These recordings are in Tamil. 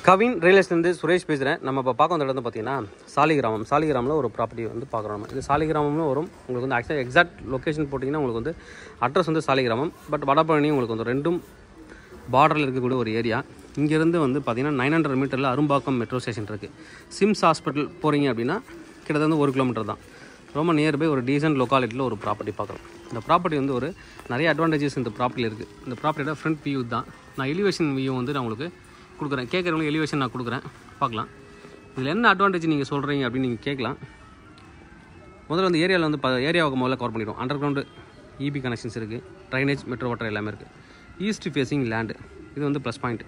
கவின் ரியல் எஸ்டேட்லேருந்து சுரேஷ் பேசுகிறேன் நம்ம இப்போ பார்க்க வந்த இடம் வந்து பார்த்தீங்கன்னா சாலிகிராமம் சாலிகிராமில் ஒரு ப்ராப்பர்ட்டி வந்து பார்க்குறோம் நம்ம இது சாலிகிராமம்னு வரும் உங்களுக்கு வந்து ஆக்சுவலாக எக்ஸாக்ட் லொக்கேஷன் போட்டிங்கன்னா உங்களுக்கு வந்து அட்ரஸ் வந்து சாலிகிராமம் பட் வடபழனி உங்களுக்கு வந்து ரெண்டும் பார்டரில் இருக்கக்கூடிய ஒரு ஏரியா இங்கேருந்து வந்து பார்த்தீங்கன்னா நைன் ஹண்ட்ரட் மீட்டரில் அரும்பாக்கம் மெட்ரோ ஸ்டேஷன் இருக்குது சிம்ஸ் ஹாஸ்பிட்டல் போகிறீங்க அப்படின்னா கிட்டத்தட்ட வந்து ஒரு கிலோமீட்டர் தான் ரொம்ப நியர்பை ஒரு டீசென்ட் லொக்காலிட்டியில் ஒரு ப்ராப்பர்ட்டி பார்க்குறோம் இந்த ப்ராப்பர்ட்டி வந்து ஒரு நிறைய அட்வான்டேஜஸ் இந்த ப்ராப்பர்ட்டியில் இருக்குது இந்த ப்ராப்பர்ட்டியோட ஃப்ரண்ட் வியூ தான் நான் எலிவேஷன் வியூ வந்து நான் உங்களுக்கு கொடுக்குறேன் கேட்குறவங்களுக்கு எலிவேஷன் நான் கொடுக்குறேன் பார்க்கலாம் இதில் என்ன அட்வான்டேஜ் நீங்கள் சொல்கிறீங்க அப்படின்னு நீங்கள் கேட்கலாம் முதல்ல வந்து ஏரியாவில் வந்து ப ஏரியாவுக்கு முதல்ல கவர் பண்ணிடுவோம் அண்டர் கிரவுண்டு இபி கனெக்ஷன்ஸ் இருக்குது ட்ரைனேஜ் மெட்ரோ வாட்டர் எல்லாமே இருக்குது ஈஸ்ட் ஃபேஸிங் லேண்டு இது வந்து ப்ளஸ் பாயிண்ட்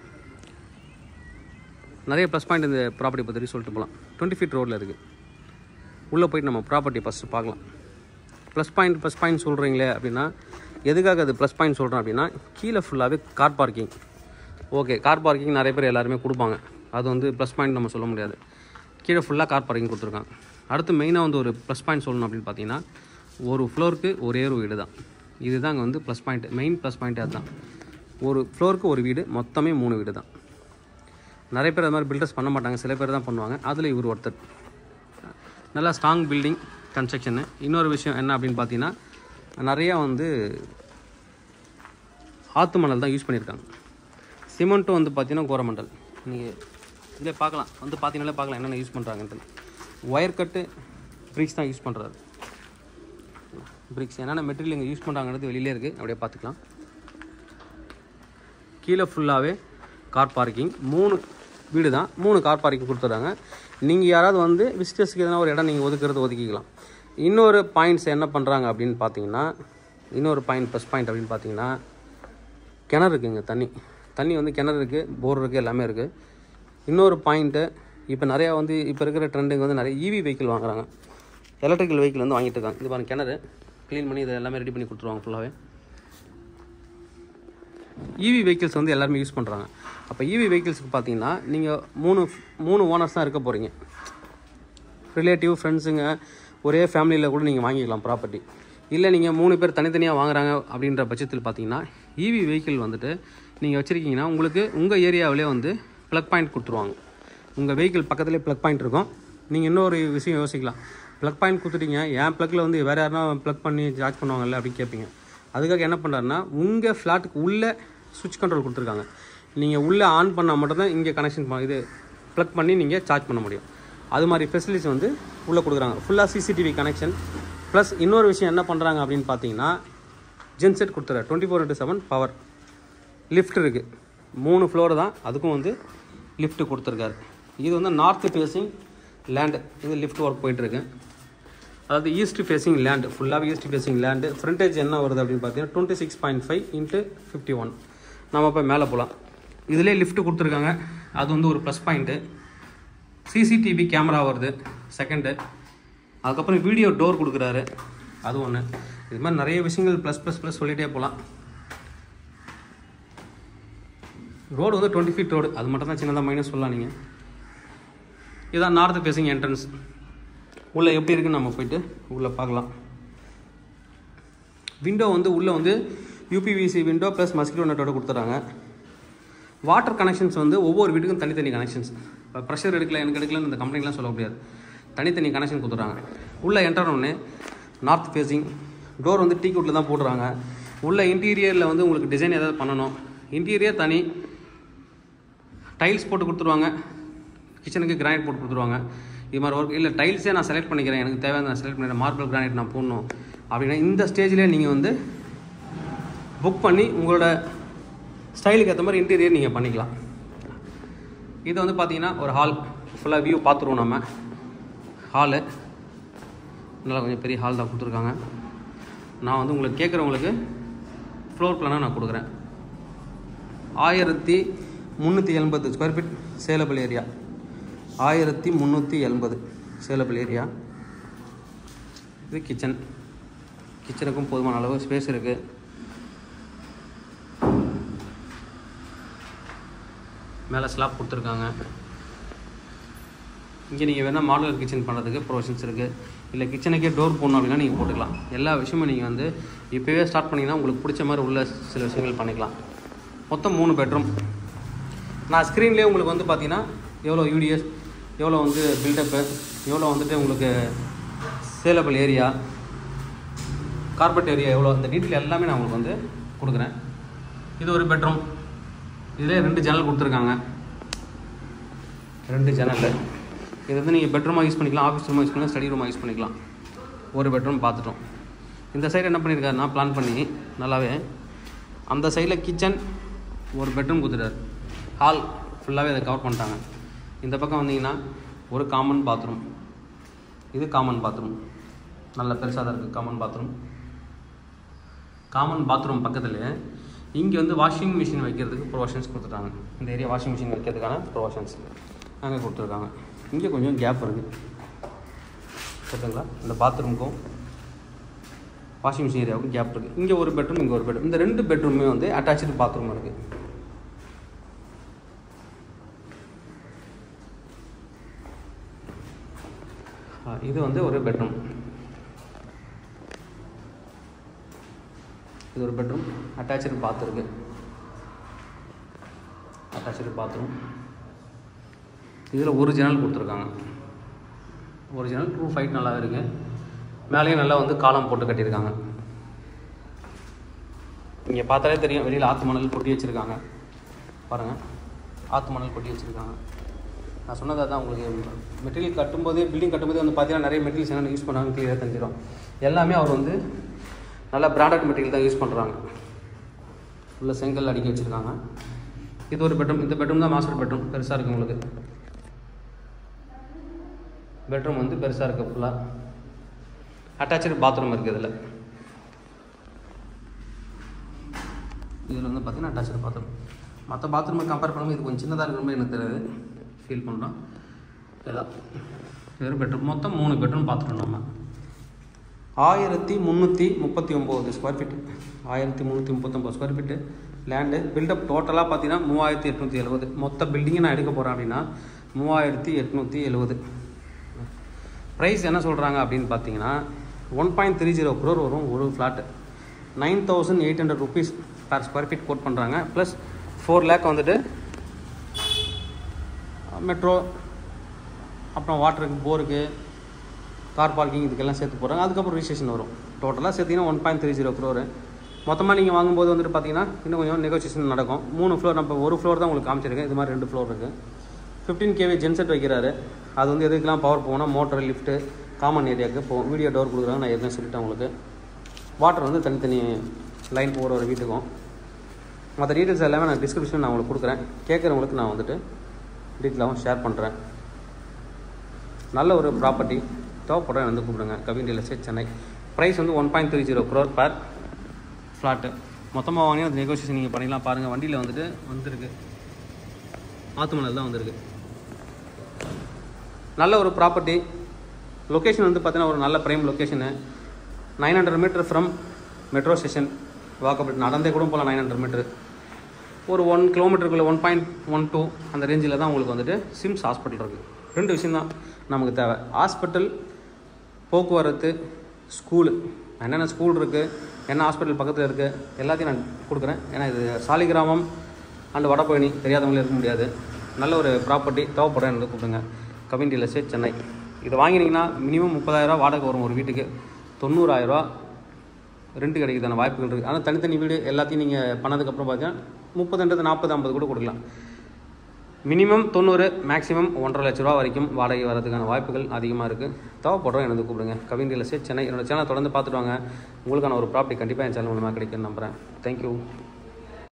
நிறைய ப்ளஸ் பாயிண்ட் இந்த ப்ராப்பர்ட்டி பற்றி சொல்லிட்டு போகலாம் டுவெண்ட்டி ஃபீட் ரோட்டில் இருக்குது உள்ளே போயிட்டு நம்ம ப்ராப்பர்ட்டி ஃபஸ்ட்டு பார்க்கலாம் ப்ளஸ் பாயிண்ட் ப்ளஸ் பாயிண்ட் சொல்கிறீங்களே அப்படின்னா எதுக்காக அது ப்ளஸ் பாயிண்ட் சொல்கிறேன் அப்படின்னா கீழே ஃபுல்லாகவே car parking okay car parking நிறைய பேர் எல்லாருமே கொடுப்பாங்க அது வந்து ப்ளஸ் பாயிண்ட் நம்ம சொல்ல முடியாது கீழே ஃபுல்லாக கார் பார்க்கிங் கொடுத்துருக்காங்க அடுத்து மெயினாக வந்து ஒரு ப்ளஸ் பாயிண்ட் சொல்லணும் அப்படின்னு பார்த்தீங்கன்னா ஒரு ஃப்ளோருக்கு ஒரே ஒரு வீடு தான் இதுதான் அங்கே வந்து plus point main plus point அதுதான் ஒரு ஃப்ளோருக்கு ஒரு வீடு மொத்தமே மூணு வீடு தான் நிறைய பேர் அது மாதிரி பில்டர்ஸ் பண்ண மாட்டாங்க சில பேர் தான் பண்ணுவாங்க அதில் இவர் ஒருத்தர் நல்லா ஸ்ட்ராங் பில்டிங் கன்ஸ்ட்ரக்ஷனு இன்னொரு விஷயம் என்ன அப்படின்னு பார்த்தீங்கன்னா நிறையா வந்து ஆற்று மணல் தான் யூஸ் பண்ணியிருக்காங்க சிமெண்ட்டும் வந்து பார்த்தீங்கன்னா கோரமண்டல் நீங்கள் இதில் பார்க்கலாம் வந்து பார்த்தீங்கன்னாலே பார்க்கலாம் என்னென்ன யூஸ் பண்ணுறாங்கன்ட்டு ஒயர் கட்டு பிரிக்ஸ் தான் யூஸ் பண்ணுறாரு பிரிக்ஸ் என்னென்ன மெட்டீரியல் இங்கே யூஸ் பண்ணுறாங்கிறது வெளியிலே இருக்குது அப்படியே பார்த்துக்கலாம் கீழே ஃபுல்லாகவே கார் பார்க்கிங் மூணு வீடு தான் மூணு கார் பார்க்கிங் கொடுத்துட்றாங்க நீங்கள் யாராவது வந்து விசிட்டர்ஸ்க்கு எதனா ஒரு இடம் நீங்கள் ஒதுக்குறது ஒதுக்கிக்கலாம் இன்னொரு பாயிண்ட்ஸ் என்ன பண்ணுறாங்க அப்படின்னு பார்த்தீங்கன்னா இன்னொரு பாயிண்ட் ப்ளஸ் பாயிண்ட் அப்படின்னு பார்த்தீங்கன்னா கிணறு இருக்குங்க தண்ணி தண்ணி வந்து கிணறு இருக்குது போர் இருக்குது எல்லாமே இருக்குது இன்னொரு பாயிண்ட்டு இப்போ நிறையா வந்து இப்போ இருக்கிற ட்ரெண்டுங்க வந்து நிறைய இவி வெஹிக்கிள் வாங்குறாங்க எலக்ட்ரிக்கல் வெஹிக்கிள் வந்து வாங்கிட்டு இருக்காங்க இது பாருங்க கிணறு க்ளீன் பண்ணி இதை எல்லாமே ரெடி பண்ணி கொடுத்துருவாங்க ஃபுல்லாகவே இவி வெஹிக்கிள்ஸ் வந்து எல்லாருமே யூஸ் பண்ணுறாங்க அப்போ இவி வெஹிக்கிள்ஸ்க்கு பார்த்தீங்கன்னா நீங்கள் மூணு மூணு ஓனர்ஸ் தான் இருக்க போகிறீங்க ரிலேட்டிவ் ஃப்ரெண்ட்ஸுங்க ஒரே ஃபேமிலியில் கூட நீங்கள் வாங்கிக்கலாம் ப்ராப்பர்ட்டி இல்லை நீங்கள் மூணு பேர் தனித்தனியாக வாங்குறாங்க அப்படின்ற பட்சத்தில் பார்த்தீங்கன்னா இவி வெஹிக்கிள் வந்துட்டு நீங்கள் வச்சுருக்கீங்கன்னா உங்களுக்கு உங்கள் ஏரியாவிலே வந்து ப்ளக் பாயிண்ட் கொடுத்துருவாங்க உங்கள் வெஹிக்கிள் பக்கத்துலேயே ப்ளக் பாயிண்ட் இருக்கும் நீங்கள் இன்னொரு விஷயம் யோசிக்கலாம் ப்ளக் பாயிண்ட் கொடுத்துட்டீங்க என் ப்ளக்கில் வந்து வேறு யாருனா ப்ளக் பண்ணி சார்ஜ் பண்ணுவாங்கல்ல அப்படின்னு கேட்பீங்க அதுக்காக என்ன பண்ணுறாருன்னா உங்கள் ஃப்ளாட்டுக்கு உள்ளே சுவிட்ச் கண்ட்ரோல் கொடுத்துருக்காங்க நீங்கள் உள்ளே ஆன் பண்ணால் மட்டும்தான் இங்கே கனெக்ஷன் இது ப்ளக் பண்ணி நீங்கள் சார்ஜ் பண்ண முடியும் அது மாதிரி ஃபெசிலிட்டிஸ் வந்து உள்ளே கொடுக்குறாங்க ஃபுல்லாக சிசிடிவி கனெக்ஷன் ப்ளஸ் இன்னொரு விஷயம் என்ன பண்ணுறாங்க அப்படின்னு பார்த்தீங்கன்னா ஜென்செட் கொடுத்துறாரு twenty four into seven power lift இருக்குது மூணு ஃப்ளோர் தான் அதுக்கும் வந்து லிஃப்ட் கொடுத்துருக்காரு இது வந்து நார்த் ஃபேஸிங் லேண்டு இது லிஃப்ட் ஒர்க் போயிட்டுருக்கு அதாவது ஈஸ்ட் ஃபேஸிங் லேண்டு ஃபுல்லாகவே ஈஸ்ட் ஃபேஸிங் லேண்டு ஃப்ரண்டேஜ் என்ன வருது அப்படின்னு பார்த்தீங்கன்னா twenty six point five into fifty one நம்ம இப்போ மேலே போகலாம் இதிலே லிஃப்ட் கொடுத்துருக்காங்க அது வந்து ஒரு ப்ளஸ் பாயிண்ட்டு சிசிடிவி கேமரா வருது செகண்டு அதுக்கப்புறம் வீடியோ டோர் கொடுக்குறாரு அது ஒன்று இது மாதிரி நிறைய விஷயங்கள் ப்ளஸ் ப்ளஸ் ப்ளஸ் சொல்லிகிட்டே போகலாம் ரோடு வந்து டுவெண்ட்டி ஃபீட் ரோடு அது மட்டும் தான் சின்னதாக மைனஸ் சொல்லலாம் நீங்கள் இதுதான் நார்த் ஃபேஸிங் என்ட்ரன்ஸ் உள்ளே எப்படி இருக்குன்னு நம்ம போயிட்டு உள்ளே பார்க்கலாம் விண்டோ வந்து உள்ளே வந்து யூபிவிசி விண்டோ ப்ளஸ் மஸ்கிட்டோ நெட்டோட கொடுத்துட்றாங்க வாட்டர் கனெக்ஷன்ஸ் வந்து ஒவ்வொரு வீட்டுக்கும் தனித்தனி கனெக்ஷன்ஸ் இப்போ ப்ரெஷர் எடுக்கல எனக்கு எடுக்கலன்னு இந்த கம்ப்ளைண்ட்லாம் சொல்ல முடியாது தனித்தனி கனெக்ஷன் கொடுத்துட்றாங்க உள்ளே என்டர் ஒன்று நார்த் ஃபேஸிங் டோர் வந்து டீ குட்டில் தான் போடுறாங்க உள்ள இன்டீரியரில் வந்து உங்களுக்கு டிசைன் ஏதாவது பண்ணணும் இன்டீரியர் தனி டைல்ஸ் போட்டு கொடுத்துருவாங்க கிச்சனுக்கு கிரானைட் போட்டு கொடுத்துருவாங்க இது மாதிரி ஒர்க் இல்லை டைல்ஸே நான் செலக்ட் பண்ணிக்கிறேன் எனக்கு தேவையான நான் செலக்ட் பண்ணிக்கிறேன் மார்பிள் கிரானைட் நான் போடணும் அப்படின்னா இந்த ஸ்டேஜ்லேயே நீங்கள் வந்து புக் பண்ணி உங்களோட ஸ்டைலுக்கு ஏற்ற மாதிரி இன்டீரியர் நீங்கள் பண்ணிக்கலாம் இது வந்து பார்த்தீங்கன்னா ஒரு ஹால் ஃபுல்லாக வியூ பார்த்துருவோம் நம்ம ஹாலு நல்லா கொஞ்சம் பெரிய ஹால் தான் கொடுத்துருக்காங்க நான் வந்து உங்களுக்கு கேட்குறவங்களுக்கு ஃப்ளோர் பிளானாக நான் கொடுக்குறேன் ஆயிரத்தி முந்நூற்றி எண்பது ஸ்கொயர் ஃபீட் சேலபிள் ஏரியா ஆயிரத்தி முந்நூற்றி எண்பது சேலபிள் ஏரியா இது கிச்சன் கிச்சனுக்கும் போதுமான அளவு ஸ்பேஸ் இருக்குது மேலே ஸ்லாப் கொடுத்துருக்காங்க இங்கே நீங்கள் வேணால் மாடலர் கிச்சன் பண்ணுறதுக்கு ப்ரொவிஷன்ஸ் இருக்குது இல்லை கிச்சனுக்கே டோர் போடணும் அப்படின்னா நீங்கள் போட்டுக்கலாம் எல்லா விஷயமும் நீங்கள் வந்து இப்போவே ஸ்டார்ட் பண்ணிங்கன்னா உங்களுக்கு பிடிச்ச மாதிரி உள்ள சில விஷயங்கள் பண்ணிக்கலாம் மொத்தம் மூணு பெட்ரூம் நான் ஸ்க்ரீன்லேயே உங்களுக்கு வந்து பார்த்தீங்கன்னா எவ்வளோ யூடிஎஸ் எவ்வளோ வந்து பில்டப்பு எவ்வளோ வந்துட்டு உங்களுக்கு சேலபிள் ஏரியா கார்பெட் ஏரியா எவ்வளோ இந்த டீட்டெயில் எல்லாமே நான் உங்களுக்கு வந்து கொடுக்குறேன் இது ஒரு பெட்ரூம் இதிலே ரெண்டு ஜன்னல் கொடுத்துருக்காங்க ரெண்டு ஜன்னல் இது வந்து நீங்கள் பெட்ரூமாக யூஸ் பண்ணிக்கலாம் ஆஃபீஸ் ரூமாக யூஸ் பண்ணிக்கலாம் ஸ்டடி ரூமாக யூஸ் பண்ணிக்கலாம் ஒரு பெட்ரூம் பார்த்துட்டோம் இந்த சைடு என்ன பண்ணியிருக்காருன்னா பிளான் பண்ணி நல்லாவே அந்த சைடில் கிச்சன் ஒரு பெட்ரூம் கொடுத்துட்டாரு ஹால் ஃபுல்லாகவே அதை கவர் பண்ணிட்டாங்க இந்த பக்கம் வந்தீங்கன்னா ஒரு காமன் பாத்ரூம் இது காமன் பாத்ரூம் நல்ல பெருசாக தான் இருக்குது காமன் பாத்ரூம் காமன் பாத்ரூம் பக்கத்தில் இங்கே வந்து வாஷிங் மிஷின் வைக்கிறதுக்கு ப்ரொவிஷன்ஸ் கொடுத்துட்டாங்க இந்த ஏரியா வாஷிங் மிஷின் வைக்கிறதுக்கான ப்ரொவிஷன்ஸ் அங்கே கொடுத்துருக்காங்க இங்கே கொஞ்சம் கேப் இருக்குது ஓகேங்களா இந்த பாத்ரூமுக்கும் வாஷிங் மிஷின் ஏரியாவுக்கும் கேப் இருக்குது இங்கே ஒரு பெட்ரூம் இங்கே ஒரு பெட்ரூம் இந்த ரெண்டு பெட்ரூமே வந்து அட்டாச்சு பாத்ரூம் இருக்குது ஆ, இது வந்து ஒரு பெட்ரூம் இது ஒரு பெட்ரூம் அட்டாச்சு பாத் இருக்கு அட்டாச்சு பாத்ரூம் இதில் ஒரு ஜன்னல் கொடுத்துருக்காங்க ஒரு ஜன்னல் ரூஃப் ஹைட் நல்லா இருக்கு மேலேயும் நல்லா வந்து காலம் போட்டு கட்டியிருக்காங்க இங்கே பார்த்தாலே தெரியும் வெளியில் ஆற்று மணல் கொட்டி வச்சுருக்காங்க பாருங்கள் ஆற்று மணல் கொட்டி வச்சுருக்காங்க நான் சொன்னது அதான் உங்களுக்கு மெட்டீரியல் கட்டும்போதே பில்டிங் கட்டும்போதே வந்து பார்த்தீங்கன்னா நிறைய மெட்டீரியல்ஸ் என்ன யூஸ் பண்ணாங்க கிளியராக தெரிஞ்சிடும் எல்லாமே அவர் வந்து நல்ல பிராண்டட் மெட்டீரியல் தான் யூஸ் பண்ணுறாங்க உள்ள செங்கல் அடிக்க வச்சுருக்காங்க இது ஒரு பெட்ரூம் இந்த பெட்ரூம் தான் மாஸ்டர் பெட்ரூம் பெருசாக இருக்குது உங்களுக்கு பெட்ரூம் வந்து பெருசாக இருக்குது ஃபுல்லாக அட்டாச்சு பாத்ரூம் இருக்குது இதில் இதில் வந்து பார்த்தீங்கன்னா அட்டாச்சு பாத்ரூம் மற்ற பாத்ரூமை கம்பேர் பண்ணும்போது இது கொஞ்சம் சின்னதாக இருக்கிற மாதிரி எனக்கு தெரியாது ஃபீல் பண்ணுறோம் இதான் இது ஒரு பெட்ரூம் மொத்தம் மூணு பெட்ரூம் பார்த்துட்டோம் நம்ம ஆயிரத்தி முந்நூற்றி முப்பத்தி ஒம்பது ஸ்கொயர் ஃபீட் ஆயிரத்தி முந்நூற்றி முப்பத்தொம்பது ஸ்கொயர் ஃபீட்டு லேண்டு பில்டப் டோட்டலாக பார்த்தீங்கன்னா மூவாயிரத்தி எட்நூற்றி எழுபது மொத்த பில்டிங்கை நான் எடுக்க போகிறேன் அப்படின்னா மூவாயிரத்தி எட்நூற்றி எழுபது ப்ரைஸ் என்ன சொல்கிறாங்க அப்படின்னு பார்த்தீங்கன்னா one point three zero crore வரும் ஒரு flat nine thousand eight hundred rupees per square feet quote பண்ணுறாங்க ப்ளஸ் ஃபோர் லேக் வந்துட்டு மெட்ரோ அப்புறம் வாட்டருக்கு போருக்கு கார் பார்க்கிங் இதுக்கெல்லாம் சேர்த்து போகிறாங்க அதுக்கப்புறம் ரிஜிஸ்ட்ரேஷன் வரும் டோட்டலாக சேர்த்திங்கன்னா one point three zero crore மொத்தமாக நீங்கள் வாங்கும்போது வந்துட்டு பார்த்தீங்கன்னா இன்னும் கொஞ்சம் நெகோசியேஷன் நடக்கும் மூணு ஃப்ளோர் நம்ம ஒரு ஃப்ளோர் தான் உங்களுக்கு காமிச்சிருக்கேன் இது மாதிரி ரெண்டு ஃப்ளோர் இருக்குது ஃபிஃப்டீன் கேவி ஜென்செட் வைக்கிறாரு அது வந்து எதுக்கெல்லாம் பவர் போகணும் மோட்டர் லிஃப்ட்டு காமன் ஏரியாவுக்கு போகும் வீடியோ டோர் கொடுக்குறாங்க நான் ஏற்கனவே சொல்லிட்டேன் உங்களுக்கு வாட்டர் வந்து தனித்தனி லைன் போகிற ஒரு வீட்டுக்கும் மற்ற டீட்டெயில்ஸ் எல்லாமே நான் டிஸ்கிரிப்ஷன் நான் உங்களுக்கு கொடுக்குறேன் கேட்குறவங்களுக்கு நான் வந்துட்டு டீட்டெயிலாகவும் ஷேர் பண்ணுறேன் நல்ல ஒரு ப்ராப்பர்ட்டி தேவைப்படுறேன் வந்து கூப்பிடுங்க Kavin real estate Chennai price வந்து one point three zero crore per flat மொத்தமாக வாங்கினா அது நெகோசியேஷன் நீங்கள் பண்ணிக்கலாம் பாருங்கள் வண்டியில் வந்துட்டு வந்திருக்கு ஆத்துமணல் தான் வந்திருக்கு நல்ல ஒரு ப்ராப்பர்ட்டி லொக்கேஷன் வந்து பார்த்தீங்கன்னா ஒரு நல்ல prime location nine hundred meter from metro station walkable நடந்தே கூட போகலாம் நைன் ஹண்ட்ரட் மீட்டர் ஒரு ஒன் கிலோமீட்டருக்குள்ளே ஒன் பாயிண்ட் ஒன் டூ அந்த ரேஞ்சில் தான் உங்களுக்கு வந்துட்டு சிம்ஸ் ஹாஸ்பிட்டல் இருக்குது ரெண்டு விஷயம் தான் நமக்கு தேவை ஹாஸ்பிட்டல் போக்குவரத்து ஸ்கூலு என்னென்ன ஸ்கூல் இருக்குது என்ன ஹாஸ்பிட்டல் பக்கத்தில் இருக்குது எல்லாத்தையும் நான் கொடுக்குறேன் ஏன்னா இது சாலிகிராமம் அண்ட் வடபழனி தெரியாதவங்களே இருக்க முடியாது நல்ல ஒரு ப்ராப்பர்ட்டி தேவைப்படுறேன் எனக்கு கூப்பிடுங்க கவின் ரியல் எஸ்டேட் சென்னை இது வாங்கினீங்கன்னா மினிமம் முப்பதாயிரரூவா வாடகை வரும் ஒரு வீட்டுக்கு தொண்ணூறாயிரரூவா ரெண்ட் கிடைக்குதான வாய்ப்புகள் இருக்குது ஆனால் தனித்தனி வீடு எல்லாத்தையும் நீங்கள் பண்ணதுக்கப்புறம் பார்த்தீங்கன்னா முப்பதுன்றது நாற்பது ஐம்பது கூட கொடுக்கலாம் மினிமம் தொண்ணூறு மேக்ஸிமம் ஒன்றரை லட்ச ரூபா வரைக்கும் வாடகை வரதுக்கான வாய்ப்புகள் அதிகமாக இருக்குது தேவைப்படுறோம் எனக்கு கூப்பிடுங்க கவின் ரியல் எஸ்டேட் சென்னை என்னோட சேனல் தொடர்ந்து பார்த்துட்டு வாங்க உங்களுக்கான ஒரு ப்ராப்பர்ட்டி கண்டிப்பாக என் சேனல் மூலமாக கிடைக்கும்னு நம்புகிறேன் தேங்க்யூ